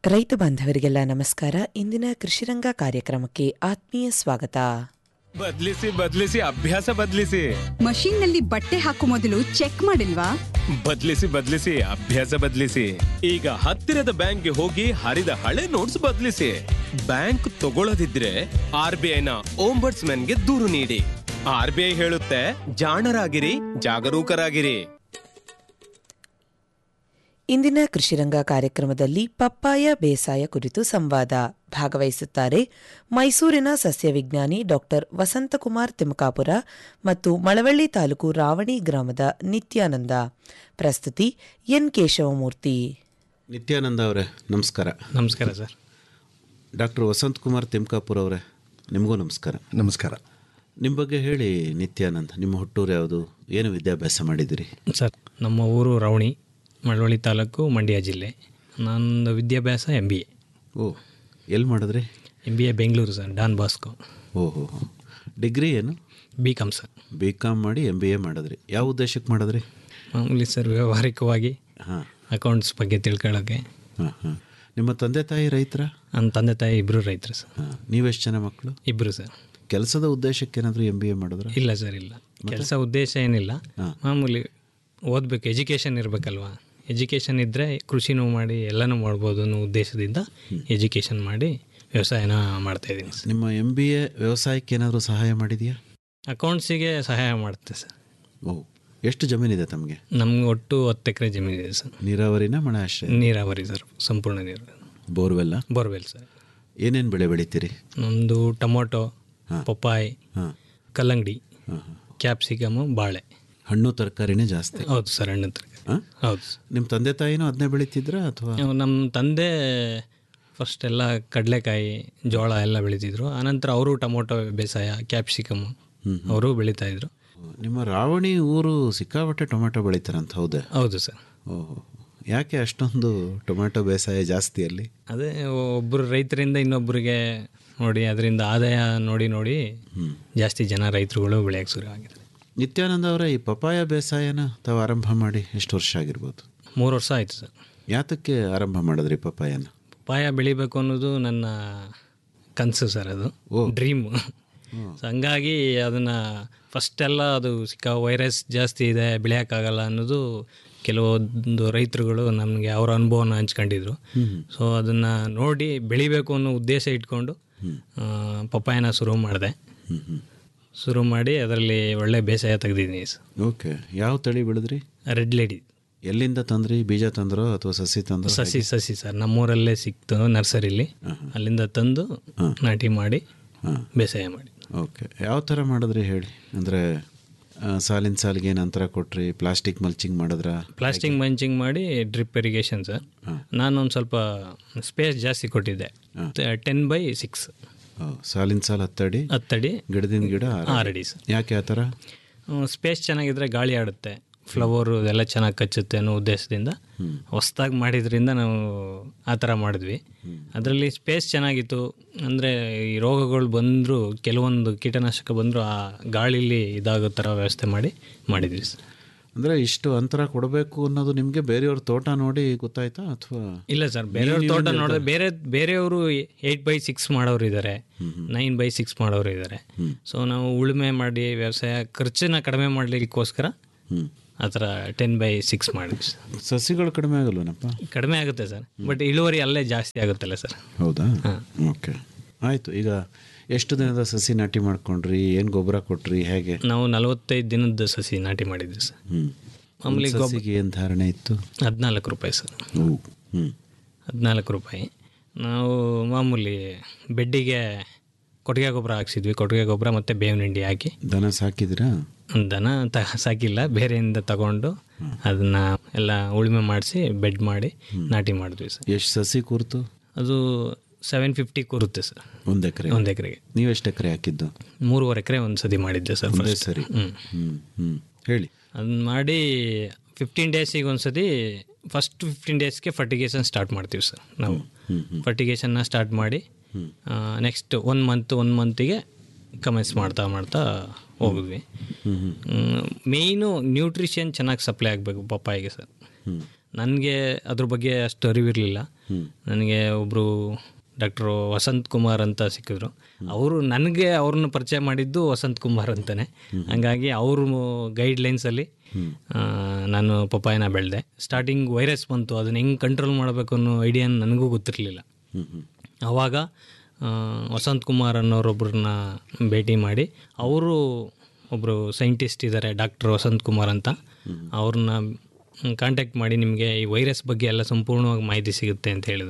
ರೈತ ಬಾಂಧವರಿಗೆಲ್ಲ ನಮಸ್ಕಾರ ಇಂದಿನ ಕೃಷಿರಂಗ ಕಾರ್ಯಕ್ರಮಕ್ಕೆ ಆತ್ಮೀಯ ಸ್ವಾಗತ ಬದ್ಲಿಸಿ ಬದ್ಲಿಸಿ ಅಭ್ಯಾಸ ಬದ್ಲಿಸಿ ಮಷೀನ್ ನಲ್ಲಿ ಬಟ್ಟೆ ಹಾಕೋ ಮೊದಲು ಚೆಕ್ ಮಾಡಿಲ್ವಾ ಬದ್ಲಿಸಿ ಬದ್ಲಿಸಿ ಅಭ್ಯಾಸ ಬದ್ಲಿಸಿ ಈಗ ಹತ್ತಿರದ ಬ್ಯಾಂಕ್ಗೆ ಹೋಗಿ ಹರಿದ ಹಳೆ ನೋಟ್ಸ್ ಬದ್ಲಿಸಿ ಬ್ಯಾಂಕ್ ತಗೊಳ್ಳದಿದ್ರೆ ಆರ್ ಬಿ ಐನ ಗೆ ದೂರು ನೀಡಿ ಆರ್ ಬಿ ಐ ಹೇಳುತ್ತೆ ಜಾಣರಾಗಿರಿ ಜಾಗರೂಕರಾಗಿರಿ ಇಂದಿನ ಕೃಷಿರಂಗ ಕಾರ್ಯಕ್ರಮದಲ್ಲಿ ಪಪ್ಪಾಯ ಬೇಸಾಯ ಕುರಿತು ಸಂವಾದ ಭಾಗವಹಿಸುತ್ತಾರೆ ಮೈಸೂರಿನ ಸಸ್ಯ ವಿಜ್ಞಾನಿ ಡಾಕ್ಟರ್ ವಸಂತಕುಮಾರ್ ತಿಮಕಾಪುರ ಮತ್ತು ಮಳವಳ್ಳಿ ತಾಲೂಕು ರಾವಣಿ ಗ್ರಾಮದ ನಿತ್ಯಾನಂದ ಪ್ರಸ್ತುತಿ ಎನ್ ಕೇಶವಮೂರ್ತಿ ನಿತ್ಯಾನಂದ ಅವರೇ ನಮಸ್ಕಾರ ನಮಸ್ಕಾರ ಸರ್ ಡಾಕ್ಟರ್ ವಸಂತ್ ಕುಮಾರ್ ತಿಮ್ಕಾಪುರ್ ಅವರೇ ನಿಮಗೂ ನಮಸ್ಕಾರ ನಮಸ್ಕಾರ ನಿಮ್ಮ ಬಗ್ಗೆ ಹೇಳಿ ನಿತ್ಯಾನಂದ್ ನಿಮ್ಮ ಹುಟ್ಟೂರು ಯಾವುದು ಏನು ವಿದ್ಯಾಭ್ಯಾಸ ಮಾಡಿದಿರಿ ಸರ್ ನಮ್ಮ ಊರು ರವಣಿ ಮಳವಳ್ಳಿ ತಾಲೂಕು ಮಂಡ್ಯ ಜಿಲ್ಲೆ ನಂದು ವಿದ್ಯಾಭ್ಯಾಸ ಎಮ್ ಬಿ ಎ ಓ ಎಲ್ಲಿ ಮಾಡಿದ್ರಿ M B A Bengaluru sir Don Bosco ಓಹೋ ಡಿಗ್ರಿ ಏನು B Com sir B Com ಮಾಡಿ ಎಮ್ ಬಿ ಎ ಮಾಡಿದ್ರಿ ಯಾವ ಉದ್ದೇಶಕ್ಕೆ ಮಾಡಿದ್ರಿ ಮಾಮೂಲಿ ಸರ್ ವ್ಯಾವಹಾರಿಕವಾಗಿ ಹಾಂ ಅಕೌಂಟ್ಸ್ ಬಗ್ಗೆ ತಿಳ್ಕೊಳ್ಳೋಕ್ಕೆ ಹಾಂ ಹಾಂ ನಿಮ್ಮ ತಂದೆ ತಾಯಿ ರೈತರ ನನ್ನ ತಂದೆ ತಾಯಿ ಇಬ್ಬರು ರೈತರು ಸರ್ ಹಾಂ ನೀವೆಷ್ಟು ಜನ ಮಕ್ಕಳು ಇಬ್ಬರು ಸರ್ ಕೆಲಸದ ಉದ್ದೇಶಕ್ಕೆ ಏನಾದರೂ ಎಮ್ ಬಿ ಎ ಮಾಡಿದ್ರ ಇಲ್ಲ ಸರ್ ಇಲ್ಲ ಕೆಲಸ ಉದ್ದೇಶ ಏನಿಲ್ಲ ಮಾಮೂಲಿ ಓದಬೇಕು ಎಜುಕೇಷನ್ ಇರಬೇಕಲ್ವಾ ಎಜುಕೇಷನ್ ಇದ್ದರೆ ಕೃಷಿನೂ ಮಾಡಿ ಎಲ್ಲನೂ ಮಾಡ್ಬೋದು ಅನ್ನೋ ಉದ್ದೇಶದಿಂದ ಎಜುಕೇಷನ್ ಮಾಡಿ ವ್ಯವಸಾಯನ ಮಾಡ್ತಾಯಿದ್ದೀನಿ ಸರ್ ನಿಮ್ಮ ಎಮ್ ಬಿ ಎ ವ್ಯವಸಾಯಕ್ಕೆ ಏನಾದರೂ ಸಹಾಯ ಮಾಡಿದೆಯಾ ಅಕೌಂಟ್ಸಿಗೆ ಸಹಾಯ ಮಾಡುತ್ತೆ ಸರ್ ಓ ಎಷ್ಟು ಜಮೀನಿದೆ ತಮಗೆ ನಮ್ಗೆ ಒಟ್ಟು ಹತ್ತು ಎಕರೆ ಜಮೀನಿದೆ ಸರ್ ನೀರಾವರಿನ ಮಳೆ ಆಶ್ರಯ ನೀರಾವರಿ ಸರ್ ಸಂಪೂರ್ಣ ನೀರು ಬೋರ್ವೆಲ್ಲ ಬೋರ್ವೆಲ್ ಸರ್ ಏನೇನು ಬೆಳೆ ಬೆಳಿತೀರಿ ನಮ್ಮದು ಟೊಮೊಟೊ ಪಪ್ಪಾಯಿ ಹಾಂ ಕಲ್ಲಂಗಡಿ ಹಾಂ ಹಾಂ ಕ್ಯಾಪ್ಸಿಕಮು ಬಾಳೆ ಹಣ್ಣು ತರಕಾರಿನೇ ಜಾಸ್ತಿ ಹೌದು ಸರ್ ಹಣ್ಣು ತರಕಾರಿ ಹಾಂ ಹೌದು ಸರ್ ನಿಮ್ಮ ತಂದೆ ತಾಯಿನೂ ಅದನ್ನೇ ಬೆಳಿತಿದ್ರಾ ಅಥವಾ ನಾವು ನಮ್ಮ ತಂದೆ ಫಸ್ಟ್ ಎಲ್ಲ ಕಡಲೆಕಾಯಿ ಜೋಳ ಎಲ್ಲ ಬೆಳೀತಿದ್ರು ಆನಂತರ ಅವರು ಟೊಮೊಟೊ ಬೇಸಾಯ ಕ್ಯಾಪ್ಸಿಕಮು ಅವರು ಬೆಳೀತಾಯಿದ್ರು ನಿಮ್ಮ ರಾವಣಿ ಊರು ಸಿಕ್ಕಾಪಟ್ಟೆ ಟೊಮೆಟೊ ಬೆಳಿತಾರಂತ ಹೌದೇ ಹೌದು ಸರ್ ಓಹೋ ಯಾಕೆ ಅಷ್ಟೊಂದು ಟೊಮೆಟೊ ಬೇಸಾಯ ಜಾಸ್ತಿ ಅಲ್ಲಿ ಅದೇ ಒಬ್ಬರು ರೈತರಿಂದ ಇನ್ನೊಬ್ಬರಿಗೆ ನೋಡಿ ಅದರಿಂದ ಆದಾಯ ನೋಡಿ ನೋಡಿ ಜಾಸ್ತಿ ಜನ ರೈತರುಗಳು ಬೆಳೆಯೋಕ್ಕೆ ಶುರು ಆಗಿದೆ ನಿತ್ಯಾನಂದ ಅವರ ಈ ಪಪಾಯ ಬೇಸಾಯನ ತಾವು ಆರಂಭ ಮಾಡಿ ಎಷ್ಟು ವರ್ಷ ಆಗಿರ್ಬೋದು ಮೂರು ವರ್ಷ ಆಯಿತು ಸರ್ ಯಾತಕ್ಕೆ ಆರಂಭ ಮಾಡಿದ್ರಿ ಪಪಾಯನ ಪಪ್ಪಾಯ ಬೆಳಿಬೇಕು ಅನ್ನೋದು ನನ್ನ ಕನಸು ಸರ್ ಅದು ಡ್ರೀಮು ಸೊ ಹಂಗಾಗಿ ಅದನ್ನು ಫಸ್ಟೆಲ್ಲ ಅದು ಸಿಕ್ಕ ವೈರಸ್ ಜಾಸ್ತಿ ಇದೆ ಬೆಳೆಯೋಕ್ಕಾಗಲ್ಲ ಅನ್ನೋದು ಕೆಲವೊಂದು ರೈತರುಗಳು ನಮಗೆ ಅವರ ಅನುಭವನ ಹಂಚ್ಕೊಂಡಿದ್ರು ಸೊ ಅದನ್ನು ನೋಡಿ ಬೆಳಿಬೇಕು ಅನ್ನೋ ಉದ್ದೇಶ ಇಟ್ಕೊಂಡು ಆ, ಪಪ್ಪಾಯನ ಶುರು ಮಾಡಿದೆ ಶುರು ಮಾಡಿ ಅದರಲ್ಲಿ ಒಳ್ಳೆ ಬೇಸಾಯ ತೆಗೆದಿದ್ದೀನಿ ಸರ್ ಓಕೆ ಯಾವ ತಳಿ ಬೆಳೆದ್ರಿ ರೆಡ್ ಲೇಡಿ ಎಲ್ಲಿಂದ ತಂದ್ರಿ ಬೀಜ ತಂದ್ರೋ ಅಥವಾ ಸಸಿ ತಂದ್ರೋ ಸಸಿ ಸಸಿ ಸರ್ ನಮ್ಮೂರಲ್ಲೇ ಸಿಕ್ತು ನರ್ಸರಿಲಿ ಅಲ್ಲಿಂದ ತಂದು ನಾಟಿ ಮಾಡಿ ಬೇಸಾಯ ಮಾಡಿ ಓಕೆ ಯಾವ ಥರ ಮಾಡಿದ್ರಿ ಹೇಳಿ ಅಂದರೆ ಸಾಲಿನ ಸಾಲಿಗೆ ಏನು ಅಂತರ ಕೊಟ್ರಿ ಪ್ಲಾಸ್ಟಿಕ್ ಮಲ್ಚಿಂಗ್ ಮಾಡಿದ್ರ ಪ್ಲಾಸ್ಟಿಕ್ ಮಂಚಿಂಗ್ ಮಾಡಿ ಡ್ರಿಪ್ ಇರಿಗೇಷನ್ ಸರ್ ನಾನು ಒಂದು ಸ್ವಲ್ಪ ಸ್ಪೇಸ್ ಜಾಸ್ತಿ ಕೊಟ್ಟಿದ್ದೆ ಟೆನ್ ಬೈ ಸಿಕ್ಸ್ ಸಾಲಿನ ಸಾಲ ಹತ್ತಡಿ ಹತ್ತಡಿ ಗಿಡದಿಂದ ಗಿಡ ಆರು ಅಡಿ. ಆರಡಿ ಸರ್ ಯಾಕೆ ಆ ಥರ ಸ್ಪೇಸ್ ಚೆನ್ನಾಗಿದ್ರೆ ಗಾಳಿ ಆಡುತ್ತೆ ಫ್ಲವರು ಎಲ್ಲ ಚೆನ್ನಾಗಿ ಕಚ್ಚುತ್ತೆ ಅನ್ನೋ ಉದ್ದೇಶದಿಂದ ಹೊಸ್ದಾಗಿ ಮಾಡಿದ್ರಿಂದ ನಾವು ಆ ಥರ ಮಾಡಿದ್ವಿ ಅದರಲ್ಲಿ ಸ್ಪೇಸ್ ಚೆನ್ನಾಗಿತ್ತು ಅಂದರೆ ಈ ರೋಗಗಳು ಬಂದರೂ ಕೆಲವೊಂದು ಕೀಟನಾಶಕ ಬಂದರೂ ಆ ಗಾಳಿಲಿ ಇದಾಗೋ ಥರ ವ್ಯವಸ್ಥೆ ಮಾಡಿ ಮಾಡಿದ್ವಿ ಸರ್ ಅಂದರೆ ಇಷ್ಟು ಅಂತರ ಕೊಡಬೇಕು ಅನ್ನೋದು ನಿಮಗೆ ಬೇರೆಯವ್ರ ತೋಟ ನೋಡಿ ಗೊತ್ತಾಯ್ತಾ ಅಥವಾ ಇಲ್ಲ ಸರ್ ಬೇರೆಯವ್ರ ತೋಟ ನೋಡಿದ್ರೆ ಬೇರೆ ಬೇರೆಯವರು ಏಯ್ಟ್ ಬೈ ಸಿಕ್ಸ್ ಮಾಡೋರು ಇದ್ದಾರೆ ನೈನ್ ಬೈ ಸಿಕ್ಸ್ ಮಾಡೋರು ಇದ್ದಾರೆ ಸೊ ನಾವು ಉಳುಮೆ ಮಾಡಿ ವ್ಯವಸಾಯ ಖರ್ಚನ್ನ ಕಡಿಮೆ ಮಾಡಲಿಕ್ಕೋಸ್ಕರ ಆ ಥರ ಟೆನ್ ಬೈ ಸಿಕ್ಸ್ ಮಾಡಿದ್ವಿ ಸರ್ ಸಸಿಗಳು ಕಡಿಮೆ ಆಗಲ್ವನಪ್ಪ ಕಡಿಮೆ ಆಗುತ್ತೆ ಸರ್ ಬಟ್ ಇಳುವರಿ ಅಲ್ಲೇ ಜಾಸ್ತಿ ಆಗುತ್ತಲ್ಲ ಸರ್ ಹೌದಾ ಓಕೆ ಆಯಿತು ಈಗ ಎಷ್ಟು ದಿನದ ಸಸಿ ನಾಟಿ ಮಾಡ್ಕೊಂಡ್ರಿ ಏನು ಗೊಬ್ಬರ ಕೊಟ್ರಿ ಹೇಗೆ ನಾವು ನಲವತ್ತೈದು ದಿನದ ಸಸಿ ನಾಟಿ ಮಾಡಿದ್ವಿ ಸರ್ ಹ್ಞೂ ಮಾಮೂಲಿ ಗೊಬ್ಬರ ಸಸಿಗೆ ಏನು ಧಾರಣೆ ಇತ್ತು ಹದಿನಾಲ್ಕು ರೂಪಾಯಿ ಸರ್ ಹ್ಞೂ ಹ್ಞೂ ಹದಿನಾಲ್ಕು ರೂಪಾಯಿ ನಾವು ಮಾಮೂಲಿ ಬೆಡ್ಡಿಗೆ ಕೊಟ್ಟಿಗೆ ಗೊಬ್ಬರ ಹಾಕ್ಸಿದ್ವಿ ಕೊಟ್ಟಿಗೆ ಗೊಬ್ಬರ ಮತ್ತು ಬೇವಿನ ಹಿಂಡಿ ಹಾಕಿ ದನ ಸಾಕಿದಿರಾ ದನ ತ ಸಾಕಿಲ್ಲ ಬೇರೆಯಿಂದ ತಗೊಂಡು ಅದನ್ನ ಎಲ್ಲ ಉಳುಮೆ ಮಾಡಿಸಿ ಬೆಡ್ ಮಾಡಿ ನಾಟಿ ಮಾಡಿದ್ವಿ ಸರ್ ಎಷ್ಟು ಸಸಿ ಕೂರ್ತು ಅದು ಸೆವೆನ್ ಫಿಫ್ಟಿ ಕೂರುತ್ತೆ ಸರ್ ಒಂದು ಎಕರೆ ಒಂದು ಎಕರೆಗೆ ನೀವು ಎಷ್ಟು ಎಕರೆ ಹಾಕಿದ್ದು ಮೂರುವರೆ ಎಕರೆ ಒಂದು ಸತಿ ಮಾಡಿದ್ದೆ ಸರ್ ಒಂದೇ ಫಸ್ಟ್ ಸರಿ ಹ್ಞೂ ಹ್ಞೂ ಹ್ಞೂ ಹೇಳಿ ಅದನ್ನ ಮಾಡಿ ಫಿಫ್ಟೀನ್ ಡೇಸಿಗೆ ಒಂದು ಸತಿ ಫಸ್ಟ್ ಫಿಫ್ಟೀನ್ ಡೇಸ್ಗೆ ಫರ್ಟಿಗೇಷನ್ ಸ್ಟಾರ್ಟ್ ಮಾಡ್ತೀವಿ ಸರ್ ನಾವು ಫರ್ಟಿಗೇಷನ್ನ ಸ್ಟಾರ್ಟ್ ಮಾಡಿ ನೆಕ್ಸ್ಟ್ ಒನ್ ಮಂತ್ ಒನ್ ಮಂತಿಗೆ ಕಮೆನ್ಸ್ ಮಾಡ್ತಾ ಮಾಡ್ತಾ ಹೋಗಿದ್ವಿ ಮೇಯ್ನು ನ್ಯೂಟ್ರಿಷನ್ ಚೆನ್ನಾಗಿ ಸಪ್ಲೈ ಆಗಬೇಕು ಪಪ್ಪಾಯಿಗೆ ಸರ್ ನನಗೆ ಅದ್ರ ಬಗ್ಗೆ ಅಷ್ಟು ಅರಿವಿರಲಿಲ್ಲ ನನಗೆ ಒಬ್ಬರು ಡಾಕ್ಟ್ರು ವಸಂತ್ ಕುಮಾರ್ ಅಂತ ಸಿಕ್ಕಿದ್ರು ಅವರು ನನಗೆ ಅವ್ರನ್ನ ಪರಿಚಯ ಮಾಡಿದ್ದು ವಸಂತ್ ಕುಮಾರ್ ಅಂತಲೇ ಹಂಗಾಗಿ ಅವ್ರ ಗೈಡ್ಲೈನ್ಸಲ್ಲಿ ನಾನು ಪಪ್ಪಾಯನ ಬೆಳೆದೆ ಸ್ಟಾರ್ಟಿಂಗ್ ವೈರಸ್ ಬಂತು ಅದನ್ನ ಹೆಂಗೆ ಕಂಟ್ರೋಲ್ ಮಾಡಬೇಕು ಅನ್ನೋ ಐಡಿಯಾ ನನಗೂ ಗೊತ್ತಿರಲಿಲ್ಲ ಆವಾಗ ಆ, ವಸಂತ್ ಕುಮಾರ್ ಅನ್ನೋರೊಬ್ಬರನ್ನ ಭೇಟಿ ಮಾಡಿ ಅವರು ಒಬ್ಬರು ಸೈಂಟಿಸ್ಟ್ ಇದ್ದಾರೆ ಡಾಕ್ಟರ್ ವಸಂತ್ ಕುಮಾರ್ ಅಂತ ಅವ್ರನ್ನ ಕಾಂಟ್ಯಾಕ್ಟ್ ಮಾಡಿ ನಿಮಗೆ ಈ ವೈರಸ್ ಬಗ್ಗೆ ಎಲ್ಲ ಸಂಪೂರ್ಣವಾಗಿ ಮಾಹಿತಿ ಸಿಗುತ್ತೆ ಅಂತ ಹೇಳಿದ್ರು